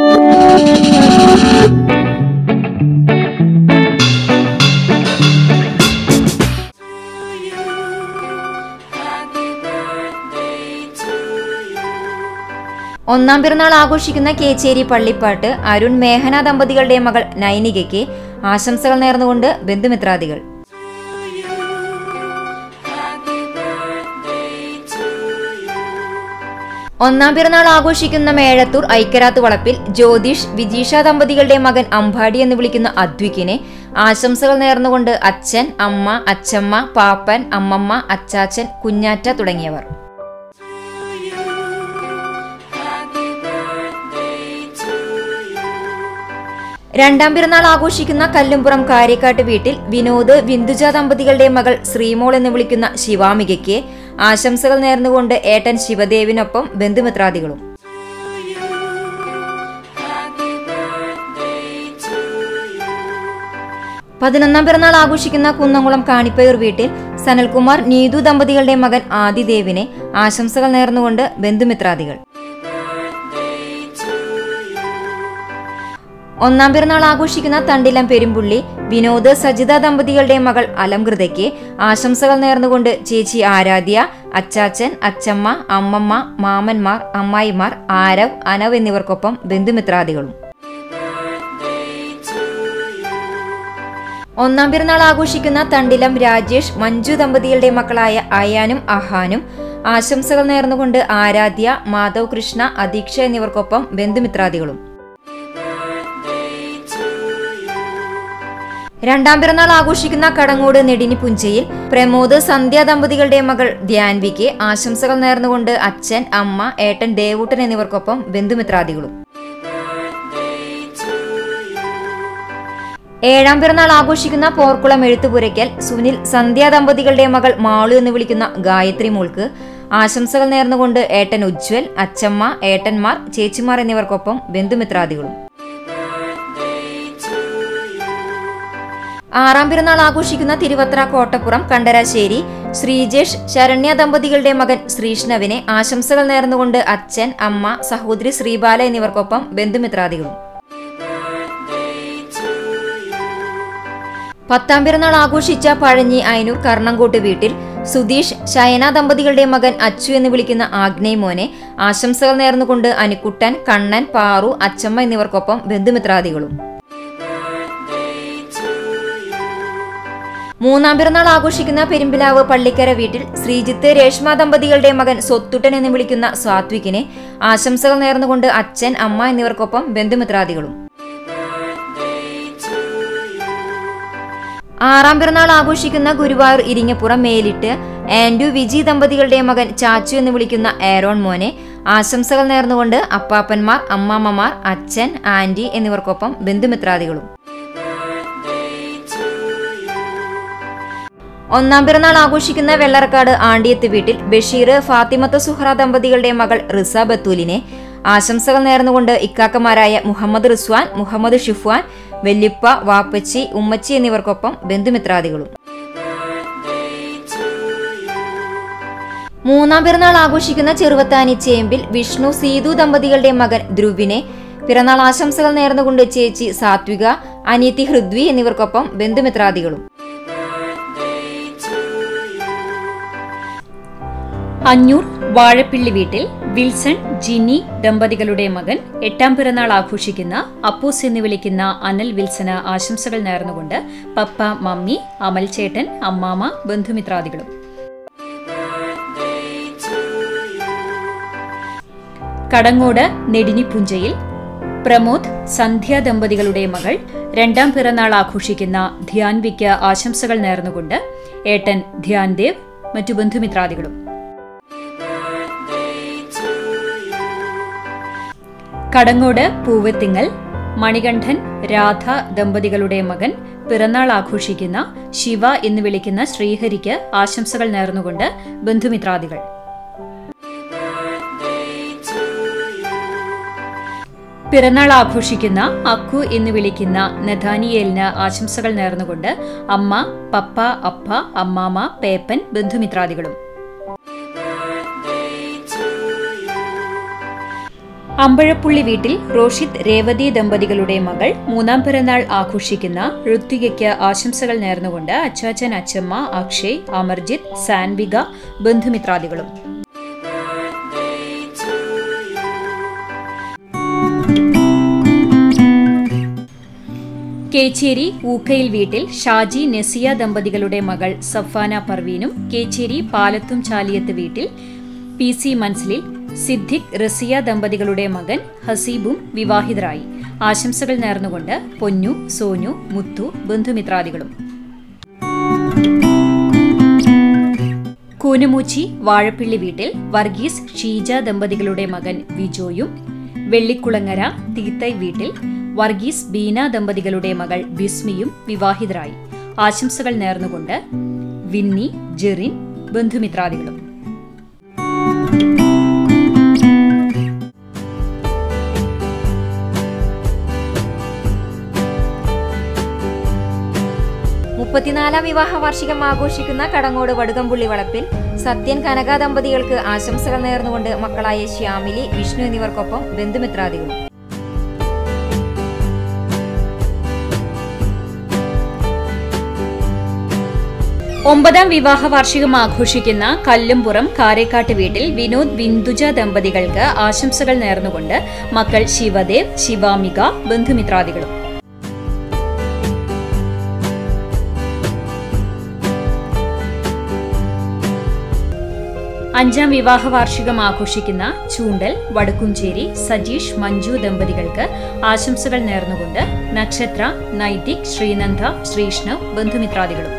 ഒന്നാം പിറന്നാൾ ആഘോഷിക്കുന്ന കേച്ചേരി പള്ളിപ്പാട്ട് അരുൺ മേഹന ദമ്പതികളുടെ മകൾ നൈനികയ്ക്ക് ആശംസകൾ നേർന്നുകൊണ്ട് ബന്ധുമിത്രാദികൾ ഒന്നാം പിറന്നാൾ ആഘോഷിക്കുന്ന മേഴത്തൂർ ഐക്കരാത്ത് വളപ്പിൽ ജ്യോതിഷ് വിജീഷ ദമ്പതികളുടെ മകൻ അമ്പാടി എന്ന് വിളിക്കുന്ന അദ്വിക്കിനെ ആശംസകൾ നേർന്നുകൊണ്ട് അച്ഛൻ അമ്മ അച്ചമ്മ പാപ്പൻ അമ്മമ്മ അച്ചാച്ചൻ കുഞ്ഞാറ്റ തുടങ്ങിയവർ രണ്ടാം പിറന്നാൾ ആഘോഷിക്കുന്ന കല്ലുംപുറം കാര്യക്കാട്ട് വീട്ടിൽ വിനോദ് വിന്ദുജ ദമ്പതികളുടെ മകൾ ശ്രീമോൾ എന്ന് വിളിക്കുന്ന ശിവാമികയ്ക്ക് ആശംസകൾ നേർന്നുകൊണ്ട് ഏട്ടൻ ശിവദേവിനൊപ്പം ബന്ധുമിത്രാദികളും പതിനൊന്നാം പിറന്നാൾ ആഘോഷിക്കുന്ന കുന്നംകുളം കാണിപ്പയൂർ വീട്ടിൽ സനൽകുമാർ നീതു ദമ്പതികളുടെ മകൻ ആദിദേവിനെ ആശംസകൾ നേർന്നുകൊണ്ട് ബന്ധുമിത്രാദികൾ ഒന്നാം പിറന്നാൾ ആഘോഷിക്കുന്ന തണ്ടിലം പെരുമ്പുള്ളി വിനോദ് സജിത ദമ്പതികളുടെ മകൾ അലംകൃതയ്ക്ക് ആശംസകൾ നേർന്നുകൊണ്ട് ചേച്ചി ആരാധ്യ അച്ചാച്ചൻ അച്ചമ്മ അമ്മമ്മ മാമന്മാർ അമ്മായിമാർ ആരവ് അനവ് എന്നിവർക്കൊപ്പം ബന്ധുമിത്രാദികളും ഒന്നാം പിറന്നാൾ ആഘോഷിക്കുന്ന തണ്ടിലം രാജേഷ് മഞ്ജു ദമ്പതികളുടെ മക്കളായ അയാനും അഹാനും ആശംസകൾ നേർന്നുകൊണ്ട് ആരാധ്യ മാധവ് കൃഷ്ണ അധീക്ഷ എന്നിവർക്കൊപ്പം ബന്ധുമിത്രാദികളും രണ്ടാം പിറന്നാൾ ആഘോഷിക്കുന്ന കടങ്ങോട് നെടിനി പുഞ്ചയിൽ പ്രമോദ് സന്ധ്യ ദമ്പതികളുടെ മകൾ ധ്യാൻവിക്ക് ആശംസകൾ നേർന്നുകൊണ്ട് അച്ഛൻ അമ്മ ഏട്ടൻ ദേവൂട്ടൻ എന്നിവർക്കൊപ്പം ബന്ധുമിത്രാദികളും ഏഴാം പിറന്നാൾ ആഘോഷിക്കുന്ന പോർക്കുളം എഴുത്തുപുരയ്ക്കൽ സുനിൽ സന്ധ്യ ദമ്പതികളുടെ മകൾ മാളു എന്ന് വിളിക്കുന്ന ഗായത്രി മോൾക്ക് ആശംസകൾ നേർന്നുകൊണ്ട് ഏട്ടൻ ഉജ്വൽ അച്ചമ്മ ഏട്ടന്മാർ ചേച്ചിമാർ എന്നിവർക്കൊപ്പം ബന്ധുമിത്രാദികളും ആറാം പിറന്നാൾ ആഘോഷിക്കുന്ന തിരുവത്ര കോട്ടപ്പുറം കണ്ടരാശ്ശേരി ശ്രീജേഷ് ശരണ്യ ദമ്പതികളുടെ മകൻ ശ്രീഷ്ണവിനെ ആശംസകൾ നേർന്നുകൊണ്ട് അച്ഛൻ അമ്മ സഹോദരി ശ്രീബാല എന്നിവർക്കൊപ്പം ബന്ധുമിത്രാദികളും പത്താം പിറന്നാൾ ആഘോഷിച്ച പഴഞ്ഞി അയനൂർ കർണംകോട്ട് വീട്ടിൽ സുധീഷ് ശയന ദമ്പതികളുടെ മകൻ അച്ചു എന്ന് വിളിക്കുന്ന ആഗ്നേയ് മോനെ ആശംസകൾ നേർന്നുകൊണ്ട് അനുക്കുട്ടൻ കണ്ണൻ പാറു അച്ചമ്മ എന്നിവർക്കൊപ്പം ബന്ധുമിത്രാദികളും മൂന്നാം പിറന്നാൾ ആഘോഷിക്കുന്ന പെരുമ്പിലാവ് പള്ളിക്കര വീട്ടിൽ ശ്രീജിത്ത് രേഷ്മ ദമ്പതികളുടെ മകൻ സ്വത്തുട്ടൻ എന്ന് വിളിക്കുന്ന സാത്വികിനെ ആശംസകൾ നേർന്നുകൊണ്ട് അച്ഛൻ അമ്മ എന്നിവർക്കൊപ്പം ബന്ധുമിത്രാദികളും ആറാം പിറന്നാൾ ആഘോഷിക്കുന്ന ഗുരുവായൂർ ഇരിങ്ങപ്പുറം മേലിട്ട് ആൻഡു വിജി ദമ്പതികളുടെ മകൻ ചാച്ചു എന്ന് വിളിക്കുന്ന ഏറോൺ മോനെ ആശംസകൾ നേർന്നുകൊണ്ട് അപ്പാപ്പന്മാർ അമ്മാമ്മമാർ അച്ഛൻ ആന്റി എന്നിവർക്കൊപ്പം ബന്ധുമിത്രാദികളും ഒന്നാം പിറന്നാൾ ആഘോഷിക്കുന്ന വെള്ളറക്കാട് ആണ്ടിയത്ത് വീട്ടിൽ ബഷീർ ഫാത്തിമത്ത സുഹ്റ ദമ്പതികളുടെ മകൾ റിസ ബത്തൂലിനെ ആശംസകൾ നേർന്നുകൊണ്ട് ഇക്കാക്കമാരായ മുഹമ്മദ് റിസ്വാൻ മുഹമ്മദ് ഷിഫ്വാൻ വെല്ലിപ്പ വാപ്പച്ചി ഉമ്മച്ചി എന്നിവർക്കൊപ്പം ബന്ധുമിത്രാദികളും മൂന്നാം പിറന്നാൾ ആഘോഷിക്കുന്ന ചെറുവത്താനി ചേമ്പിൽ വിഷ്ണു സീതു ദമ്പതികളുടെ മകൻ ധ്രുവിനെ പിറന്നാൾ ആശംസകൾ നേർന്നുകൊണ്ട് ചേച്ചി സാത്വിക അനിയത്തി ഹൃദ്വി എന്നിവർക്കൊപ്പം ബന്ധുമിത്രാദികളും അഞ്ഞൂർ വാഴപ്പിള്ളി വീട്ടിൽ വിൽസൺ ജിനി ദമ്പതികളുടെ മകൻ എട്ടാം പിറന്നാൾ ആഘോഷിക്കുന്ന അപ്പൂസ് എന്ന് വിളിക്കുന്ന അനൽ വിൽസന് ആശംസകൾ നേർന്നുകൊണ്ട് പപ്പ മമ്മി അമൽ ചേട്ടൻ അമ്മാമ ബന്ധുമിത്രാദികളും കടങ്ങോട് നെടിനിപ്പുഞ്ചയിൽ പ്രമോദ് സന്ധ്യ ദമ്പതികളുടെ മകൾ രണ്ടാം പിറന്നാൾ ആഘോഷിക്കുന്ന ധ്യാൻവിക്ക് ആശംസകൾ നേർന്നുകൊണ്ട് ഏട്ടൻ ധ്യാൻദേവ് മറ്റു ബന്ധുമിത്രാദികളും കടങ്ങോട് പൂവത്തിങ്ങൽ മണികണ്ഠൻ രാധ ദമ്പതികളുടെ മകൻ പിറന്നാൾ ആഘോഷിക്കുന്ന ശിവ എന്ന് വിളിക്കുന്ന ശ്രീഹരിക്ക് ആശംസകൾ നേർന്നുകൊണ്ട് ബന്ധുമിത്രാദികൾ പിറന്നാൾ ആഘോഷിക്കുന്ന അക്കു എന്ന് വിളിക്കുന്ന നഥാനിയേലിന് ആശംസകൾ നേർന്നുകൊണ്ട് അമ്മ പപ്പ അപ്പ അമ്മാമ പേപ്പൻ ബന്ധുമിത്രാദികളും അമ്പഴപ്പുള്ളി വീട്ടിൽ റോഷിത് രേവതി ദമ്പതികളുടെ മകൾ മൂന്നാം പിറന്നാൾ ആഘോഷിക്കുന്ന ഋത്വികയ്ക്ക് ആശംസകൾ നേർന്നുകൊണ്ട് അച്ചാച്ചൻ അച്ചമ്മ അക്ഷയ് അമർജിത് സാൻവിക ബന്ധുമിത്രാദികളും കേച്ചേരി ഊക്കയിൽ വീട്ടിൽ ഷാജി നസിയ ദമ്പതികളുടെ മകൾ സഫാന പർവീനും കേച്ചേരി പാലത്തും ചാലിയത്ത് വീട്ടിൽ പി സി മൻസിലിൽ സിദ്ദിഖ് റസിയ ദമ്പതികളുടെ മകൻ ഹസീബും വിവാഹിതരായി ആശംസകൾ നേർന്നുകൊണ്ട് പൊന്നു സോനു മുത്തു ബന്ധുമിത്രാദികളും കൂനുമൂച്ചി വാഴപ്പിള്ളി വീട്ടിൽ വർഗീസ് ഷീജ ദമ്പതികളുടെ മകൻ വിജോയും വെള്ളിക്കുളങ്ങര തീത്തൈ വീട്ടിൽ വർഗീസ് ബീന ദമ്പതികളുടെ മകൾ ബിസ്മിയും വിവാഹിതരായി ആശംസകൾ നേർന്നുകൊണ്ട് വിന്നി ജെറിൻ ബന്ധുമിത്രാദികളും മുപ്പത്തിനാലാം വിവാഹ വാർഷികം ആഘോഷിക്കുന്ന കടങ്ങോട് വടുകംപുള്ളി വളപ്പിൽ സത്യൻ കനക ദമ്പതികൾക്ക് ആശംസകൾ നേർന്നുകൊണ്ട് മക്കളായ ശ്യാമിലി വിഷ്ണു എന്നിവർക്കൊപ്പം ബന്ധുമിത്രാദികളും ഒമ്പതാം വിവാഹ വാർഷികം ആഘോഷിക്കുന്ന കല്ലുംപുറം കാരേക്കാട്ട് വീട്ടിൽ വിനോദ് ബിന്ദുജ ദമ്പതികൾക്ക് ആശംസകൾ നേർന്നുകൊണ്ട് മക്കൾ ശിവദേവ് ശിവാമിക ബന്ധുമിത്രാദികളും അഞ്ചാം വിവാഹ വാർഷികം ആഘോഷിക്കുന്ന ചൂണ്ടൽ വടക്കുംചേരി സജീഷ് മഞ്ജു ദമ്പതികൾക്ക് ആശംസകൾ നേർന്നുകൊണ്ട് നക്ഷത്ര നൈതിക് ശ്രീനന്ദ ശ്രീഷ്ണവ് ബന്ധുമിത്രാദികളും